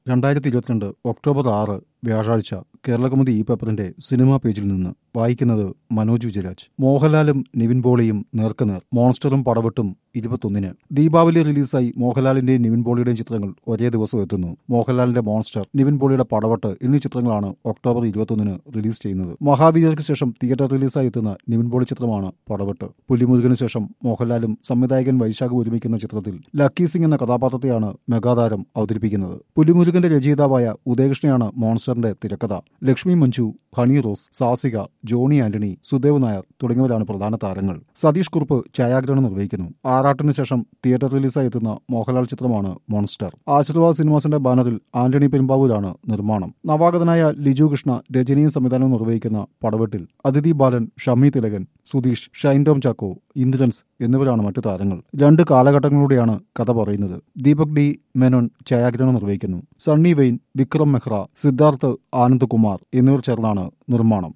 രണ്ടായിരത്തി ഇരുപത്തിരണ്ട് ഒക്ടോബർ ആറ് വ്യാഴാഴ്ച കേരളകൗമുദി ഈ പേപ്പറിന്റെ സിനിമാ പേജിൽ നിന്ന് വായിക്കുന്നത് മനോജ് വിജയരാജ് മോഹൻലാലും നിവിൻ പോളിയും നേർക്കുനേർ മോൺസ്റ്ററും പടവെട്ടും ഇരുപത്തൊന്നിന് ദീപാവലി റിലീസായി മോഹൻലാലിന്റെയും നിവിൻ പോളിയുടെയും ചിത്രങ്ങൾ ഒരേ ദിവസം എത്തുന്നു മോഹൻലാലിന്റെ മോൺസ്റ്റർ നിവിൻ പോളിയുടെ പടവെട്ട് എന്നീ ചിത്രങ്ങളാണ് ഒക്ടോബർ ഇരുപത്തൊന്നിന് റിലീസ് ചെയ്യുന്നത് മഹാവീരർക്ക് ശേഷം തിയേറ്റർ റിലീസായി എത്തുന്ന നിവിൻ പോളി ചിത്രമാണ് പടവെട്ട് പുലിമുരുകന് ശേഷം മോഹൻലാലും സംവിധായകൻ വൈശാഖ് ഒരുമിക്കുന്ന ചിത്രത്തിൽ ലക്കി സിംഗ് എന്ന കഥാപാത്രത്തെയാണ് മെഗാതാരം അവതരിപ്പിക്കുന്നത് പുലിമുരുകന്റെ രചയിതാവായ ഉദയകൃഷ്ണയാണ് മോൺസ്റ്ററിന്റെ തിരക്കഥ ലക്ഷ്മി മഞ്ജു ഹണി റോസ് സാസിക ജോണി ആന്റണി സുദേവ് നായർ തുടങ്ങിയവരാണ് പ്രധാന താരങ്ങൾ സതീഷ് കുറുപ്പ് ഛായാഗ്രഹണം നിർവഹിക്കുന്നു ആറാട്ടിന് ശേഷം തിയേറ്റർ റിലീസായി എത്തുന്ന മോഹൻലാൽ ചിത്രമാണ് മോൺസ്റ്റർ ആശീർവാദ് സിനിമാസിന്റെ ബാനറിൽ ആന്റണി പെരുമ്പാവൂരാണ് നിർമ്മാണം നവാഗതനായ ലിജു കൃഷ്ണ രചനയും സംവിധാനവും നിർവഹിക്കുന്ന പടവെട്ടിൽ അതിഥി ബാലൻ ഷമി തിലകൻ സുധീഷ് ഷൈൻ ടോം ചാക്കോ ഇന്ദ്രൻസ് എന്നിവരാണ് മറ്റു താരങ്ങൾ രണ്ട് കാലഘട്ടങ്ങളിലൂടെയാണ് കഥ പറയുന്നത് ദീപക് ഡി മേനോൻ ഛായാഗ്രഹണം നിർവഹിക്കുന്നു സണ്ണി വെയിൻ വിക്രം മെഹ്റ സിദ്ധാർത്ഥ് ആനന്ദ് കുമാർ എന്നിവർ ചേർന്നാണ് നിർമ്മാണം